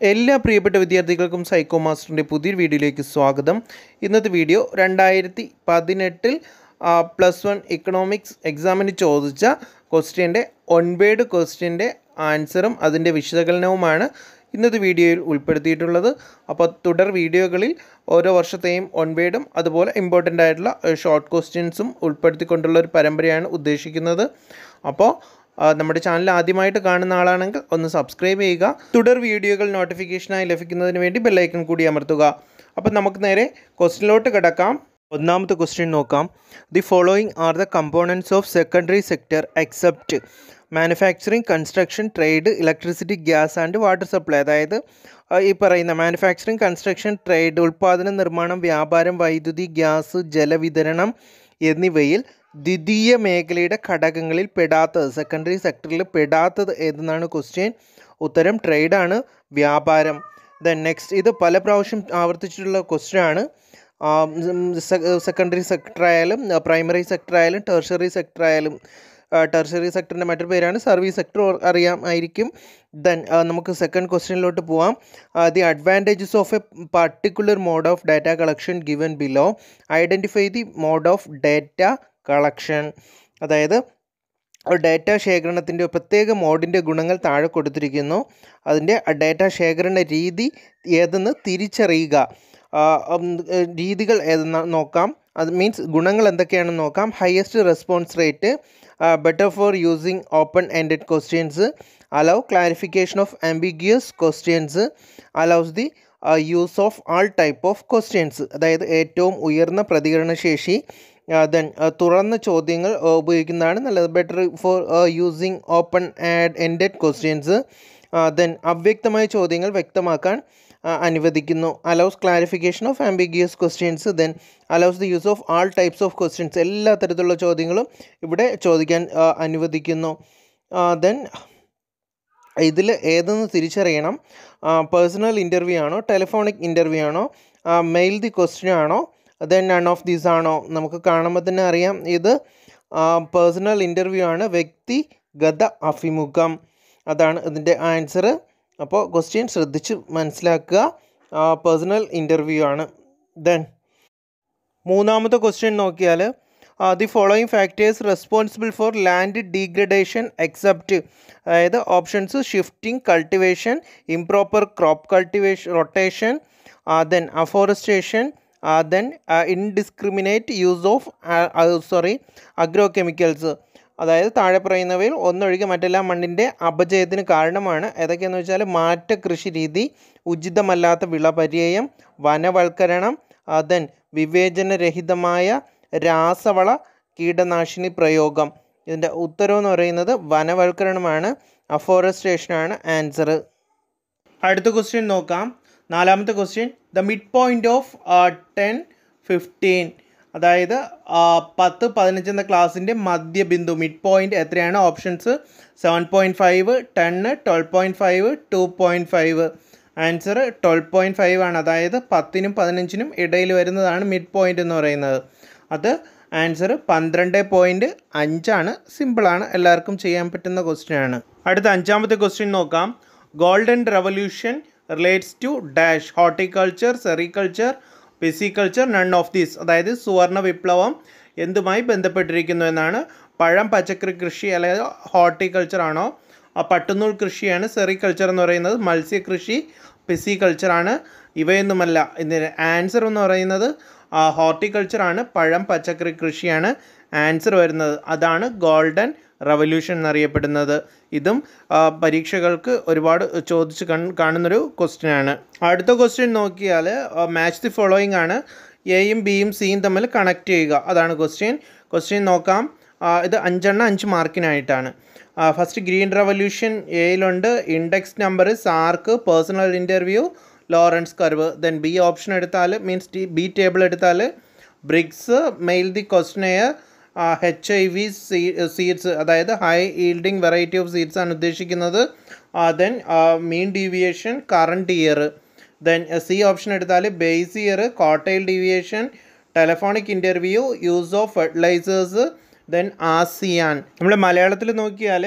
എല്ലാ പ്രിയപ്പെട്ട വിദ്യാർത്ഥികൾക്കും സൈക്കോ മാസ്റ്ററിൻ്റെ പുതിയൊരു വീഡിയോയിലേക്ക് സ്വാഗതം ഇന്നത്തെ വീഡിയോ രണ്ടായിരത്തി പതിനെട്ടിൽ പ്ലസ് വൺ ഇക്കണോമിക്സ് എക്സാമിന് ചോദിച്ച ക്വസ്റ്റ്യൻ്റെ ഒൻവേഡ് ക്വസ്റ്റ്യൻ്റെ ആൻസറും അതിൻ്റെ വിശകലനവുമാണ് ഇന്നത്തെ വീഡിയോയിൽ ഉൾപ്പെടുത്തിയിട്ടുള്ളത് അപ്പോൾ തുടർ വീഡിയോകളിൽ ഓരോ വർഷത്തെയും ഒൻവേഡും അതുപോലെ ഇമ്പോർട്ടൻ്റ് ആയിട്ടുള്ള ഷോർട്ട് ക്വസ്റ്റ്യൻസും ഉൾപ്പെടുത്തിക്കൊണ്ടുള്ള ഒരു പരമ്പരയാണ് ഉദ്ദേശിക്കുന്നത് അപ്പോൾ ആ, നമ്മുടെ ചാനൽ ആദ്യമായിട്ട് കാണുന്ന ആളാണെങ്കിൽ ഒന്ന് സബ്സ്ക്രൈബ് ചെയ്യുക തുടർ വീഡിയോകൾ നോട്ടിഫിക്കേഷനായി ലഭിക്കുന്നതിന് വേണ്ടി ബെല്ലൈക്കൺ കൂടി അമർത്തുക അപ്പോൾ നമുക്ക് നേരെ ക്വസ്റ്റ്യനിലോട്ട് കിടക്കാം ഒന്നാമത്തെ ക്വസ്റ്റ്യൻ നോക്കാം the following are the components of secondary sector except manufacturing construction trade electricity gas and water supply അതായത് ആ, ഈ പറയുന്ന മാനുഫാക്ചറിങ് കൺസ്ട്രക്ഷൻ ട്രേഡ് ഉൽപ്പാദനം നിർമ്മാണം വ്യാപാരം വൈദ്യുതി ഗ്യാസ് ജലവിതരണം എന്നിവയിൽ ദ്വിതീയ മേഖലയുടെ ഘടകങ്ങളിൽ പെടാത്തത് സെക്കൻഡറി സെക്ടറിൽ പെടാത്തത് ഏതെന്നാണ് ക്വസ്റ്റ്യൻ ഉത്തരം ട്രേഡാണ് വ്യാപാരം ദെൻ നെക്സ്റ്റ് ഇത് പല പ്രാവശ്യം ആവർത്തിച്ചിട്ടുള്ള ക്വസ്റ്റ്യൻ ആണ് സെക്കൻഡറി സെക്ടർ ആയാലും പ്രൈമറി സെക്ടർ ആയാലും ടെർഷറി സെക്ടർ ആയാലും ടെർഷറി സെക്ടറിൻ്റെ മറ്റൊരു പേരാണ് സർവീസ് സെക്ടർ അറിയാം ആയിരിക്കും ദെൻ നമുക്ക് സെക്കൻഡ് ക്വസ്റ്റ്യനിലോട്ട് പോവാം the advantages of a particular mode of data collection given below identify the mode of data collection അതായത് ഡാറ്റ ശേഖരണത്തിൻ്റെ പ്രത്യേക മോഡിൻ്റെ ഗുണങ്ങൾ താഴെ കൊടുത്തിരിക്കുന്നു അതിൻ്റെ ഡാറ്റ ശേഖരണ രീതി ഏതെന്ന് തിരിച്ചറിയുക ആ, ഉം, ഏ, രീതികൾ ഏതെന്ന് നോക്കാം അത് മീൻസ് ഗുണങ്ങൾ എന്തൊക്കെയാണെന്ന് നോക്കാം highest response rate better for using open ended questions allow clarification of ambiguous questions allows the use of all type of questions അതായത് ഏറ്റവും ഉയർന്ന പ്രതികരണശേഷി ദെൻ തുറന്ന ചോദ്യങ്ങൾ ആ, ഉപയോഗിക്കുന്നതാണ് നല്ലത് better for using open add ended questions then അവ്യക്തമായ ചോദ്യങ്ങൾ വ്യക്തമാക്കാൻ ആ, അനുവദിക്കുന്നു allows clarification of ambiguous questions then allows the use of all types of questions എല്ലാ തരത്തിലുള്ള ചോദ്യങ്ങളും ഇവിടെ ചോദിക്കാൻ ആ, അനുവദിക്കുന്നു ദെൻ ഇതിൽ ഏതെന്ന് തിരിച്ചറിയണം പേഴ്സണൽ ഇൻ്റർവ്യൂ ആണോ ടെലിഫോണിക് ഇൻ്റർവ്യൂ ആണോ മെയിൽ ദി ക്വസ്റ്റ്യൻ ആണോ ദെൻ നൺ ഓഫ് ദീസ് ആണോ നമുക്ക് കാണുമ്പോൾ തന്നെ അറിയാം ഇത് പേഴ്സണൽ ഇൻ്റർവ്യൂ ആണ് വ്യക്തിഗത അഭിമുഖം അതാണ് ഇതിൻ്റെ ആൻസർ അപ്പോൾ ക്വസ്റ്റ്യൻ ശ്രദ്ധിച്ച് മനസ്സിലാക്കുക പേഴ്സണൽ ഇൻ്റർവ്യൂ ആണ് ദെൻ മൂന്നാമത്തെ ക്വസ്റ്റ്യൻ നോക്കിയാൽ the following factors responsible for land degradation except അതായത് options shifting cultivation improper crop cultivation rotation then afforestation then indiscriminate use of sorry agro chemicals അതായത് താഴെ പറയുന്നവയിൽ ഒന്നൊഴികെ മറ്റെല്ലാം മണ്ണിൻ്റെ അപജയത്തിന് കാരണമാണ് ഏതൊക്കെയെന്ന് വെച്ചാൽ മാറ്റ കൃഷി രീതി ഉചിതമല്ലാത്ത വിളപര്യായം വനവൽക്കരണം ദെൻ വിവേചനരഹിതമായ രാസവള കീടനാശിനി പ്രയോഗം ഇതിൻ്റെ ഉത്തരവെന്ന് പറയുന്നത് വനവൽക്കരണമാണ് അഫോറസ്റ്റേഷനാണ് ആൻസർ അടുത്ത ക്വസ്റ്റ്യൻ നോക്കാം നാലാമത്തെ question the mid point of ten fifteen അതായത് ആ, പത്ത് പതിനഞ്ച് എന്ന ക്ലാസ്സിൻ്റെ മധ്യബിന്ദു മിഡ് പോയിൻ്റ് എത്രയാണ് options seven point five ten twelve point five two point five answer twelve point five ആണ് അതായത് പത്തിനും പതിനഞ്ചിനും ഇടയിൽ വരുന്നതാണ് മിഡ് പോയിൻ്റ് എന്ന് പറയുന്നത് അത് ആൻസർ പന്ത്രണ്ട് പോയിൻറ്റ് അഞ്ചാണ് സിമ്പിളാണ് എല്ലാവർക്കും ചെയ്യാൻ പറ്റുന്ന ക്വസ്റ്റ്യൻ ആണ് അടുത്ത അഞ്ചാമത്തെ ക്വസ്റ്റ്യൻ നോക്കാം golden revolution relates to dash horticulture sericulture pisciculture none of these അതായത് സുവർണ വിപ്ലവം എന്തുമായി ബന്ധപ്പെട്ടിരിക്കുന്നു എന്നാണ് പഴം പച്ചക്കറി കൃഷി അല്ലെങ്കിൽ ഹോർട്ടിക്കൾച്ചർ ആണോ ആ പട്ടുനൂൽ കൃഷിയാണ് സെറിക്കൾച്ചർ എന്ന് പറയുന്നത് മത്സ്യകൃഷി പിസിക്കൾച്ചറാണ് ഇവയൊന്നുമല്ല ഇതിന് ആൻസർ എന്ന് പറയുന്നത് ഹോർട്ടിക്കൾച്ചർ ആണ് പഴം പച്ചക്കറി കൃഷിയാണ് ആൻസർ വരുന്നത് അതാണ് ഗോൾഡൻ റവല്യൂഷൻ എന്നറിയപ്പെടുന്നത് ഇതും ആ, പരീക്ഷകൾക്ക് ഒരുപാട് ചോദിച്ച് കൺ കാണുന്നൊരു ക്വസ്റ്റ്യൻ ആണ് അടുത്ത ക്വസ്റ്റ്യൻ നോക്കിയാൽ മാച്ച് ദി ഫോളോയിങ് ആണ് എയും ബിയും സിയും തമ്മിൽ കണക്ട് ചെയ്യുക അതാണ് ക്വസ്റ്റ്യൻ ക്വസ്റ്റ്യൻ നോക്കാം ആ, ഇത് അഞ്ചെണ്ണം അഞ്ച് മാർക്കിനായിട്ടാണ് ഫസ്റ്റ് ഗ്രീൻ റവല്യൂഷൻ എയിലുണ്ട് index number SAARC personal interview Lorenz curve then B option എടുത്താൽ മീൻസ് ടി ബി ടേബിൾ എടുത്താൽ BRICS mail the questionnaire H I V seeds അതായത് high yielding variety of seeds ആണ് ഉദ്ദേശിക്കുന്നത് then mean deviation current year then C option എടുത്താൽ base year quartile deviation telephonic interview use of fertilisers then ASEAN നമ്മൾ മലയാളത്തിൽ നോക്കിയാൽ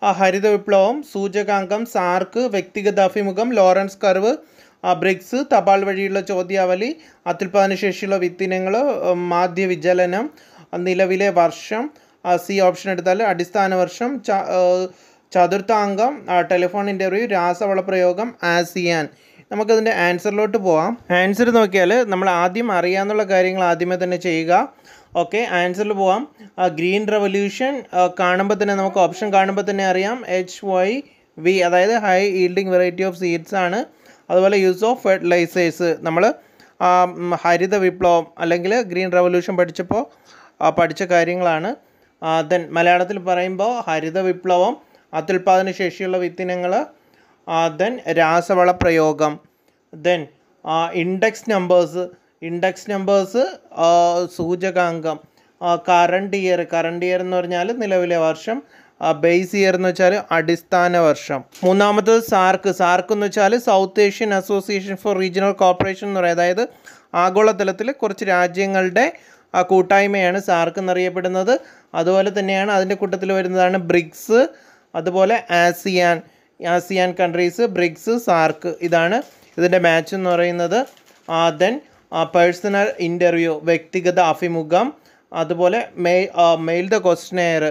ആ, ഹരിത വിപ്ലവം സൂചകാംകം സാർക്ക് വ്യക്തിഗത അഭിമുഖം ലോറൻസ് കർവ് ആ, ബ്രിക്സ് തപാൽ വഴിയുള്ള ചോദ്യാവലി അത്യുൽപാദന ശേഷിയുള്ള വിത്തിനങ്ങൾ മാധ്യ വിചലനം ആ, നിലവിലെ വർഷം ആ, സി ഓപ്ഷൻ എടുത്താൽ അടിസ്ഥാന വർഷം ച- ആ, ചതുർത്ഥാംഗം ആ, ടെലിഫോൺ ഇൻ്റർവ്യൂ രാസവള പ്രയോഗം ആസിയാൻ നമുക്കതിൻ്റെ ആൻസറിലോട്ട് പോവാം ആൻസർ നോക്കിയാൽ നമ്മൾ ആദ്യം അറിയാവുന്ന കാര്യങ്ങൾ ആദ്യമേ തന്നെ ചെയ്യുക ഓക്കെ ആൻസറിൽ പോവാം ഗ്രീൻ റെവല്യൂഷൻ കാണുമ്പോൾ തന്നെ നമുക്ക് ഓപ്ഷൻ കാണുമ്പോൾ തന്നെ അറിയാം എച്ച് വൈ വി അതായത് high yielding variety of seeds ആണ് അതുപോലെ യൂസ് ഓഫ് ഫെർട്ടിലൈസേഴ്സ് നമ്മൾ ഹരിത വിപ്ലവം അല്ലെങ്കിൽ ഗ്രീൻ റെവല്യൂഷൻ പഠിച്ചപ്പോൾ ആ, പഠിച്ച കാര്യങ്ങളാണ് ദെൻ മലയാളത്തിൽ പറയുമ്പോൾ ഹരിത വിപ്ലവം അത്യുൽപാദന ശേഷിയുള്ള വിത്തിനങ്ങൾ ദെൻ രാസവള പ്രയോഗം then index numbers index numbers സൂചകാംഗം കറണ്ട് ഇയർ കറണ്ട് ഇയർ എന്ന് പറഞ്ഞാൽ നിലവിലെ വർഷം ബേസ് ഇയർ എന്ന് വെച്ചാൽ അടിസ്ഥാന വർഷം മൂന്നാമത്തത് സാർക്ക് സാർക്ക് എന്ന് വെച്ചാൽ South Asian association for regional corporation എന്ന് പറയുന്നത് അതായത് ആഗോളതലത്തിൽ കുറച്ച് രാജ്യങ്ങളുടെ ആ കൂട്ടായ്മയാണ് സാർക്ക് എന്നറിയപ്പെടുന്നത് അതുപോലെ തന്നെയാണ് അതിൻ്റെ കൂട്ടത്തിൽ വരുന്നതാണ് ബ്രിക്സ് അതുപോലെ ASEAN ASEAN countries BRICS SAARC ഇതാണ് ഇതിൻ്റെ മാച്ച് എന്ന് പറയുന്നത് ദെൻ പേഴ്സണൽ ഇൻ്റർവ്യൂ വ്യക്തിഗത അഭിമുഖം അതുപോലെ മെയ് മെയിൽ ദ ക്വസ്റ്റനെയർ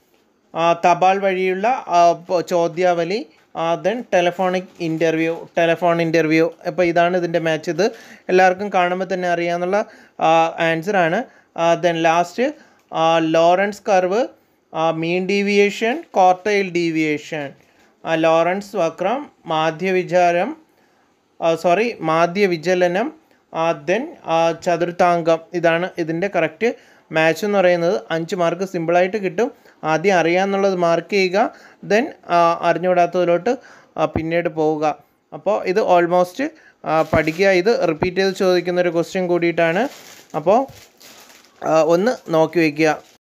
തപാൽ വഴിയുള്ള ആ, പ- ചോദ്യാവലി then telephonic interview telephone interview അപ്പോൾ ഇതാണ് ഇതിൻ്റെ മാച്ച് ഇത് എല്ലാവർക്കും കാണുമ്പോൾ തന്നെ അറിയാമെന്നുള്ള ആൻസറാണ് then last Lorenz curve mean deviation quartile deviation Lorenz വക്രം മാധ്യവിചാരം സോറി മാധ്യ വിചലനം ദെൻ ചതുർത്ഥാംഗം ഇതാണ് ഇതിൻ്റെ കറക്റ്റ് മാച്ച് എന്ന് പറയുന്നത് അഞ്ച് മാർക്ക് സിമ്പിളായിട്ട് കിട്ടും ആദ്യം അറിയാമെന്നുള്ളത് മാർക്ക് ചെയ്യുക ദെൻ അറിഞ്ഞുകൂടാത്തതിലോട്ട് ആ, പിന്നീട് പോവുക അപ്പോൾ ഇത് ഓൾമോസ്റ്റ് പഠിക്കുക ഇത് റിപ്പീറ്റ് ചെയ്ത് ചോദിക്കുന്ന ഒരു ക്വസ്റ്റ്യൻ കൂടിയിട്ടാണ് അപ്പോൾ ആ, ഒന്ന് നോക്കി വയ്ക്കുക